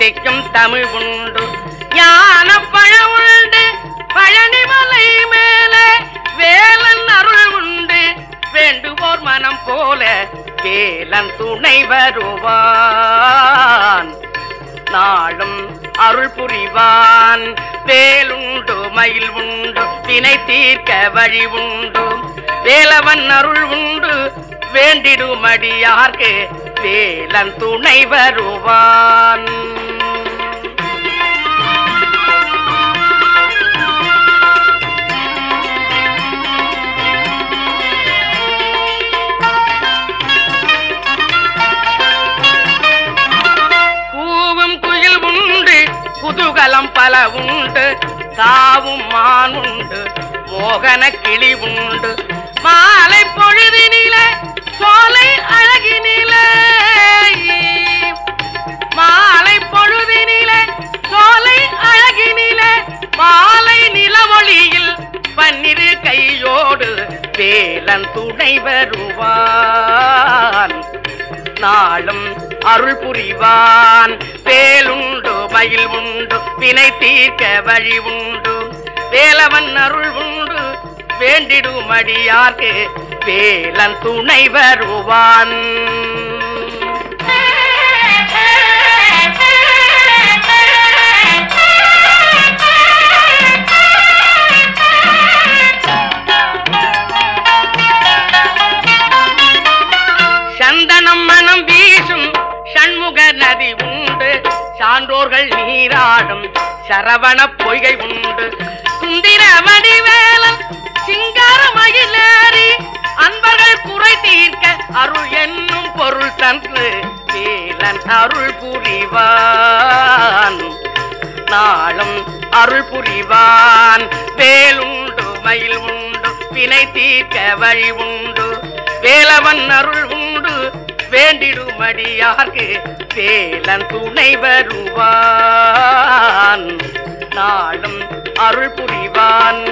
தித்திக்கும் தமிழ் உண்டு ஞான பழம் உண்டு பழனிமலை மேலே வேலன் அருள் உண்டு வேண்டுவோர் மனம் போல வேலன் துணை வருவான் நாளும் அருள் புரிவான் வேலுண்டு மயில் உண்டு தினை தீர்க்க வழி உண்டு வேலவன் அருள் உண்டு வேண்டிடுமடியார்க்கு வேலன் துணை வருவான் கூவும் குயில் உண்டு குதூகலம் பல உண்டு தாவும் மான் உண்டு மோகன கிளி உண்டு மாலை பொழுதினிலே சோலை அழகினிலே மாலை பொழுதினிலே சோலை அழகினிலே மாலை நிலவொளியில் பன்னிரு கையோடு வேலன் துணை வருவான் நாளும் அருள் புரிவான் வேலுண்டு மயில் உண்டு வினை தீர்க்க வழி உண்டு வேலவன் அருள் உண்டு வேண்டிடுமடியார்க்கு வேலன் துணை வருவான் சந்தனம் மனம் வீசும் சண்முக நதி உண்டு சான்றோர்கள் நீராடும் சரவண பொய்கை உண்டு சுந்திர வடிவேலன் சிங்கார மயிலேறி அன்பர்கள் குறை தீர்க்க அருள் என்னும் பொருள் தந்து வேலன் அருள் புரிவான் நாளும் அருள் புரிவான் வேலுண்டு மயில் உண்டு வினை தீர்க்க வழி உண்டு வேலவன் அருள் உண்டு வேண்டிடுமடியார்க்கு வேலன் துணை வருவான் நாளும் அருள் புரிவான்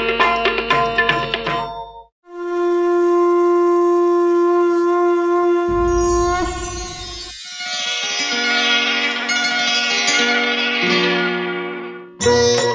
Thank